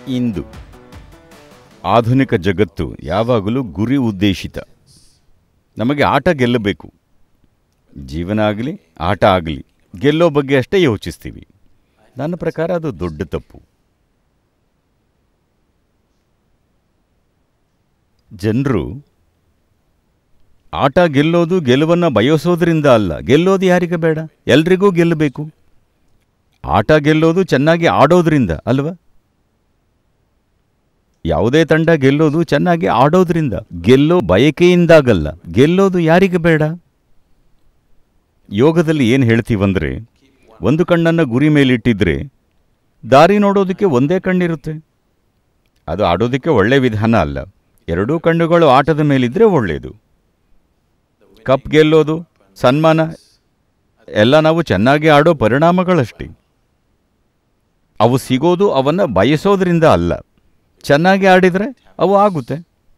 ಇಂದು ಆಧುನಿಕ ಜಗತ್ತು ಯಾವಾಗಲೂ ಗುರಿ ಉದ್ದೇಶಿತ ನಮಗೆ ಆಟ ಗೆಲ್ಲಬೇಕು ಜೀವನ ಆಗಲಿ ಆಟ ಆಗಲಿ ಗೆಲ್ಲೋ ಬಗ್ಗೆ ಅಷ್ಟೇ ಯೋಚಿಸ್ತೀವಿ ನನ್ನ ಪ್ರಕಾರ ಅದು ದೊಡ್ಡ ತಪ್ಪು ಜನರು ಆಟ ಗೆಲ್ಲೋದು ಗೆಲುವನ್ನು ಬಯಸೋದ್ರಿಂದ ಅಲ್ಲ ಗೆಲ್ಲೋದು ಯಾರಿಗೆ ಬೇಡ ಎಲ್ರಿಗೂ ಗೆಲ್ಲಬೇಕು ಆಟ ಗೆಲ್ಲೋದು ಚೆನ್ನಾಗಿ ಆಡೋದ್ರಿಂದ ಅಲ್ವಾ ಯಾವುದೇ ತಂಡ ಗೆಲ್ಲೋದು ಚೆನ್ನಾಗಿ ಆಡೋದ್ರಿಂದ ಗೆಲ್ಲೋ ಬಯಕೆಯಿಂದಾಗಲ್ಲ ಗೆಲ್ಲೋದು ಯಾರಿಗೆ ಬೇಡ ಯೋಗದಲ್ಲಿ ಏನು ಹೇಳ್ತೀವಂದ್ರೆ ಒಂದು ಕಣ್ಣನ್ನು ಗುರಿ ಮೇಲಿಟ್ಟಿದ್ರೆ ದಾರಿ ನೋಡೋದಕ್ಕೆ ಒಂದೇ ಕಣ್ಣಿರುತ್ತೆ ಅದು ಆಡೋದಕ್ಕೆ ಒಳ್ಳೆ ವಿಧಾನ ಅಲ್ಲ ಎರಡೂ ಕಣ್ಣುಗಳು ಆಟದ ಮೇಲಿದ್ರೆ ಒಳ್ಳೆಯದು ಕಪ್ ಗೆಲ್ಲೋದು ಸನ್ಮಾನ ಎಲ್ಲ ನಾವು ಚೆನ್ನಾಗಿ ಆಡೋ ಪರಿಣಾಮಗಳಷ್ಟೇ ಅವು ಸಿಗೋದು ಅವನ್ನು ಬಯಸೋದ್ರಿಂದ ಅಲ್ಲ ಚೆನ್ನಾಗಿ ಆಡಿದರೆ ಅವು ಆಗುತ್ತೆ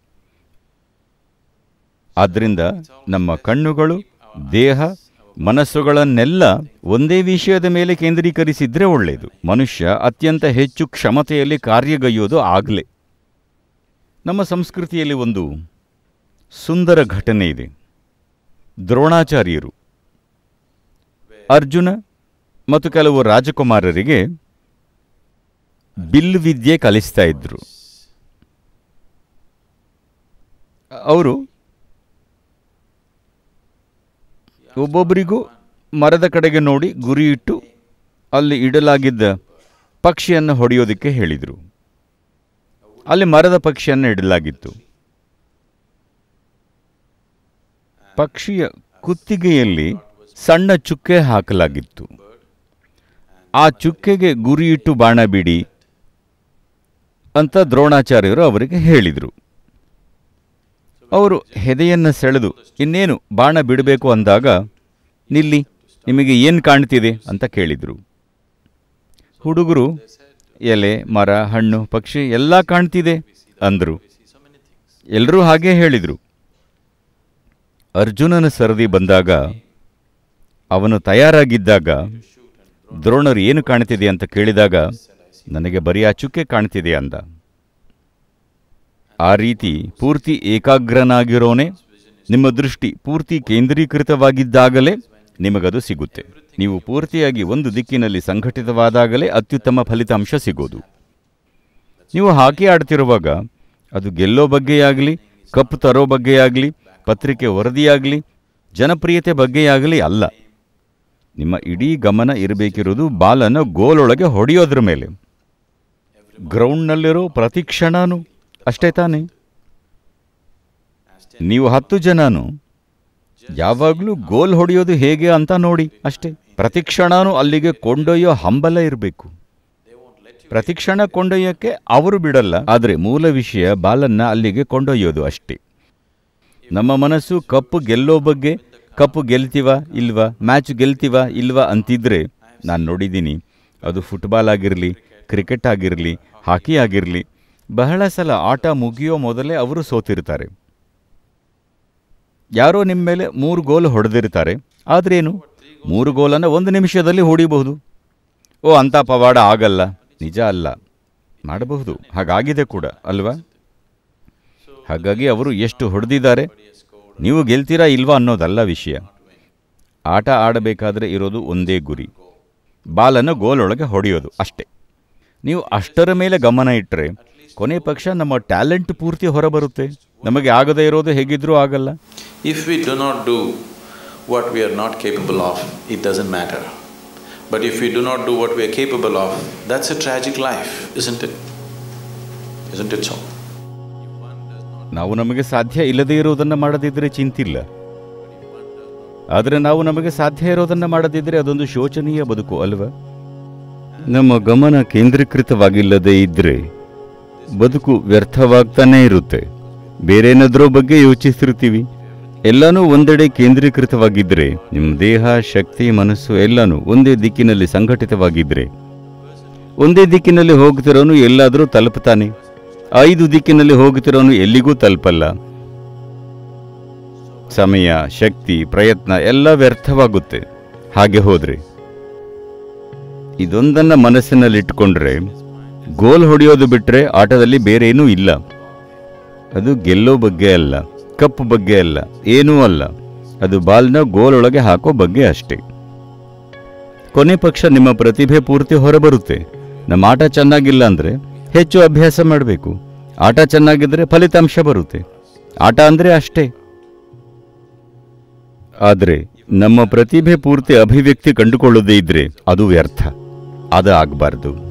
ಆದ್ದರಿಂದ ನಮ್ಮ ಕಣ್ಣುಗಳು ದೇಹ ಮನಸ್ಸುಗಳನ್ನೆಲ್ಲ ಒಂದೇ ವಿಷಯದ ಮೇಲೆ ಕೇಂದ್ರೀಕರಿಸಿದ್ರೆ ಒಳ್ಳೆಯದು ಮನುಷ್ಯ ಅತ್ಯಂತ ಹೆಚ್ಚು ಕ್ಷಮತೆಯಲ್ಲಿ ಕಾರ್ಯಗೈಯೋದು ಆಗಲೇ ನಮ್ಮ ಸಂಸ್ಕೃತಿಯಲ್ಲಿ ಒಂದು ಸುಂದರ ಘಟನೆ ಇದೆ ದ್ರೋಣಾಚಾರ್ಯರು ಅರ್ಜುನ ಮತ್ತು ಕೆಲವು ರಾಜಕುಮಾರರಿಗೆ ಬಿಲ್ ವಿದ್ಯೆ ಕಲಿಸ್ತಾ ಇದ್ರು ಅವರು ಒಬ್ಬೊಬ್ಬರಿಗೂ ಮರದ ಕಡೆಗೆ ನೋಡಿ ಗುರಿ ಇಟ್ಟು ಅಲ್ಲಿ ಇಡಲಾಗಿದ್ದ ಪಕ್ಷಿಯನ್ನು ಹೊಡೆಯೋದಕ್ಕೆ ಹೇಳಿದರು ಅಲ್ಲಿ ಮರದ ಪಕ್ಷಿಯನ್ನು ಇಡಲಾಗಿತ್ತು ಪಕ್ಷಿಯ ಕುತ್ತಿಗೆಯಲ್ಲಿ ಸಣ್ಣ ಚುಕ್ಕೆ ಹಾಕಲಾಗಿತ್ತು ಆ ಚುಕ್ಕೆಗೆ ಗುರಿಯಿಟ್ಟು ಬಾಣ ಬಿಡಿ ಅಂತ ದ್ರೋಣಾಚಾರ್ಯರು ಅವರಿಗೆ ಹೇಳಿದರು ಅವರು ಹೆದೆಯನ್ನು ಸೆಳೆದು ಇನ್ನೇನು ಬಾಣ ಬಿಡಬೇಕು ಅಂದಾಗ ನಿಲ್ಲಿ ನಿಮಗೆ ಏನು ಕಾಣ್ತಿದೆ ಅಂತ ಕೇಳಿದರು ಹುಡುಗರು ಎಲೆ ಮರ ಹಣ್ಣು ಪಕ್ಷಿ ಎಲ್ಲ ಕಾಣ್ತಿದೆ ಅಂದರು ಎಲ್ಲರೂ ಹಾಗೇ ಹೇಳಿದರು ಅರ್ಜುನನ ಸರದಿ ಬಂದಾಗ ಅವನು ತಯಾರಾಗಿದ್ದಾಗ ದ್ರೋಣರು ಏನು ಕಾಣ್ತಿದೆ ಅಂತ ಕೇಳಿದಾಗ ನನಗೆ ಬರೀ ಆ ಚುಕ್ಕೆ ಕಾಣ್ತಿದೆ ಅಂದ ಆ ರೀತಿ ಪೂರ್ತಿ ಏಕಾಗ್ರನಾಗಿರೋನೆ ನಿಮ್ಮ ದೃಷ್ಟಿ ಪೂರ್ತಿ ಕೇಂದ್ರೀಕೃತವಾಗಿದ್ದಾಗಲೇ ನಿಮಗದು ಸಿಗುತ್ತೆ ನೀವು ಪೂರ್ತಿಯಾಗಿ ಒಂದು ದಿಕ್ಕಿನಲ್ಲಿ ಸಂಘಟಿತವಾದಾಗಲೇ ಅತ್ಯುತ್ತಮ ಫಲಿತಾಂಶ ಸಿಗೋದು ನೀವು ಹಾಕಿ ಆಡ್ತಿರುವಾಗ ಅದು ಗೆಲ್ಲೋ ಬಗ್ಗೆಯಾಗಲಿ ಕಪ್ ತರೋ ಬಗ್ಗೆಯಾಗಲಿ ಪತ್ರಿಕೆ ವರದಿಯಾಗಲಿ ಜನಪ್ರಿಯತೆ ಬಗ್ಗೆಯಾಗಲಿ ಅಲ್ಲ ನಿಮ್ಮ ಇಡೀ ಗಮನ ಇರಬೇಕಿರೋದು ಬಾಲನ್ನು ಗೋಲೊಳಗೆ ಹೊಡೆಯೋದ್ರ ಮೇಲೆ ಗ್ರೌಂಡ್ನಲ್ಲಿರೋ ಪ್ರತಿ ಕ್ಷಣನೂ ಅಷ್ಟೇ ತಾನೇ ನೀವು ಹತ್ತು ಜನನು ಯಾವಾಗಲೂ ಗೋಲ್ ಹೊಡೆಯೋದು ಹೇಗೆ ಅಂತ ನೋಡಿ ಅಷ್ಟೇ ಪ್ರತಿ ಕ್ಷಣನೂ ಅಲ್ಲಿಗೆ ಕೊಂಡೊಯ್ಯೋ ಹಂಬಲ ಇರಬೇಕು ಪ್ರತಿ ಕ್ಷಣ ಕೊಂಡೊಯ್ಯೋಕ್ಕೆ ಅವರು ಬಿಡಲ್ಲ ಆದರೆ ಮೂಲ ವಿಷಯ ಬಾಲನ್ನ ಅಲ್ಲಿಗೆ ಕೊಂಡೊಯ್ಯೋದು ಅಷ್ಟೇ ನಮ್ಮ ಮನಸ್ಸು ಕಪ್ಪು ಗೆಲ್ಲೋ ಬಗ್ಗೆ ಕಪ್ಪು ಗೆಲ್ತೀವ ಇಲ್ವಾ ಮ್ಯಾಚ್ ಗೆಲ್ತೀವ ಇಲ್ವಾ ಅಂತಿದ್ರೆ ನಾನು ನೋಡಿದ್ದೀನಿ ಅದು ಫುಟ್ಬಾಲ್ ಆಗಿರಲಿ ಕ್ರಿಕೆಟ್ ಆಗಿರಲಿ ಹಾಕಿ ಆಗಿರಲಿ ಬಹಳ ಸಲ ಆಟ ಮುಗಿಯೋ ಮೊದಲೇ ಅವರು ಸೋತಿರ್ತಾರೆ ಯಾರೋ ನಿಮ್ಮ ಮೇಲೆ ಮೂರು ಗೋಲ್ ಹೊಡೆದಿರ್ತಾರೆ ಆದ್ರೇನು ಮೂರು ಗೋಲನ್ನು ಒಂದು ನಿಮಿಷದಲ್ಲಿ ಹೊಡಿಬಹುದು ಓ ಅಂಥ ಪವಾಡ ಆಗಲ್ಲ ನಿಜ ಅಲ್ಲ ಮಾಡಬಹುದು ಹಾಗಾಗಿದೆ ಕೂಡ ಅಲ್ವಾ ಹಾಗಾಗಿ ಅವರು ಎಷ್ಟು ಹೊಡೆದಿದ್ದಾರೆ ನೀವು ಗೆಲ್ತೀರಾ ಇಲ್ವಾ ಅನ್ನೋದಲ್ಲ ವಿಷಯ ಆಟ ಆಡಬೇಕಾದ್ರೆ ಇರೋದು ಒಂದೇ ಗುರಿ ಬಾಲನ್ನು ಗೋಲೊಳಗೆ ಹೊಡೆಯೋದು ಅಷ್ಟೇ ನೀವು ಅಷ್ಟರ ಮೇಲೆ ಗಮನ ಇಟ್ಟರೆ ಕೊನೆ ಪಕ್ಷ ನಮ್ಮ ಟ್ಯಾಲೆಂಟ್ ಪೂರ್ತಿ ಹೊರಬರುತ್ತೆ ನಮಗೆ ಆಗದೇ ಇರೋದು ಹೇಗಿದ್ರೂ ಆಗಲ್ಲ If we do not do what we are not capable of, it doesn't matter. But if we do not do what we are capable of, that's a tragic life, isn't it? Isn't it so? ನಾವು ನಮಗೆ ಸಾಧ್ಯ ಇಲ್ಲದೇ ಇರೋದನ್ನು ಮಾಡದಿದ್ದರೆ ಚಿಂತಿಲ್ಲ ಆದರೆ ನಾವು ನಮಗೆ ಸಾಧ್ಯ ಇರೋದನ್ನು ಮಾಡದಿದ್ದರೆ ಅದೊಂದು ಶೋಚನೀಯ ಬದುಕು ಅಲ್ವಾ ನಮ್ಮ ಗಮನ ಕೇಂದ್ರೀಕೃತವಾಗಿಲ್ಲದೆ ಇದ್ದರೆ ಬದುಕು ವ್ಯರ್ಥವಾಗ್ತಾನೇ ಇರುತ್ತೆ ಬೇರೇನಾದ್ರೋ ಬಗ್ಗೆ ಯೋಚಿಸ್ತಿರ್ತೀವಿ ಎಲ್ಲನೂ ಒಂದೆಡೆ ಕೇಂದ್ರೀಕೃತವಾಗಿದ್ದರೆ ನಿಮ್ಮ ದೇಹ ಶಕ್ತಿ ಮನಸ್ಸು ಎಲ್ಲನೂ ಒಂದೇ ದಿಕ್ಕಿನಲ್ಲಿ ಸಂಘಟಿತವಾಗಿದ್ದರೆ ಒಂದೇ ದಿಕ್ಕಿನಲ್ಲಿ ಹೋಗ್ತಿರೋನು ಎಲ್ಲಾದರೂ ತಲುಪ್ತಾನೆ ಐದು ದಿಕ್ಕಿನಲ್ಲಿ ಹೋಗ್ತಿರೋನು ಎಲ್ಲಿಗೂ ತಲುಪಲ್ಲ ಸಮಯ ಶಕ್ತಿ ಪ್ರಯತ್ನ ಎಲ್ಲ ವ್ಯರ್ಥವಾಗುತ್ತೆ ಹಾಗೆ ಹೋದ್ರೆ ಇದೊಂದನ್ನು ಮನಸ್ಸಿನಲ್ಲಿಟ್ಕೊಂಡ್ರೆ ಗೋಲ್ ಹೊಡೆಯೋದು ಬಿಟ್ಟರೆ ಆಟದಲ್ಲಿ ಬೇರೆ ಏನೂ ಇಲ್ಲ ಅದು ಗೆಲ್ಲೋ ಬಗ್ಗೆ ಅಲ್ಲ ಕಪ್ ಬಗ್ಗೆ ಅಲ್ಲ ಏನೂ ಅಲ್ಲ ಅದು ಬಾಲ್ನ ಗೋಲ್ ಒಳಗೆ ಹಾಕೋ ಬಗ್ಗೆ ಅಷ್ಟೇ ಕೊನೆ ಪಕ್ಷ ನಿಮ್ಮ ಪ್ರತಿಭೆ ಪೂರ್ತಿ ಹೊರಬರುತ್ತೆ ನಮ್ಮ ಆಟ ಚೆನ್ನಾಗಿಲ್ಲ ಅಂದರೆ ಹೆಚ್ಚು ಅಭ್ಯಾಸ ಮಾಡಬೇಕು ಆಟ ಚೆನ್ನಾಗಿದ್ದರೆ ಫಲಿತಾಂಶ ಬರುತ್ತೆ ಆಟ ಅಂದರೆ ಅಷ್ಟೇ ಆದರೆ ನಮ್ಮ ಪ್ರತಿಭೆ ಪೂರ್ತಿ ಅಭಿವ್ಯಕ್ತಿ ಕಂಡುಕೊಳ್ಳದೇ ಇದ್ರೆ ಅದು ವ್ಯರ್ಥ ಅದು ಆಗಬಾರ್ದು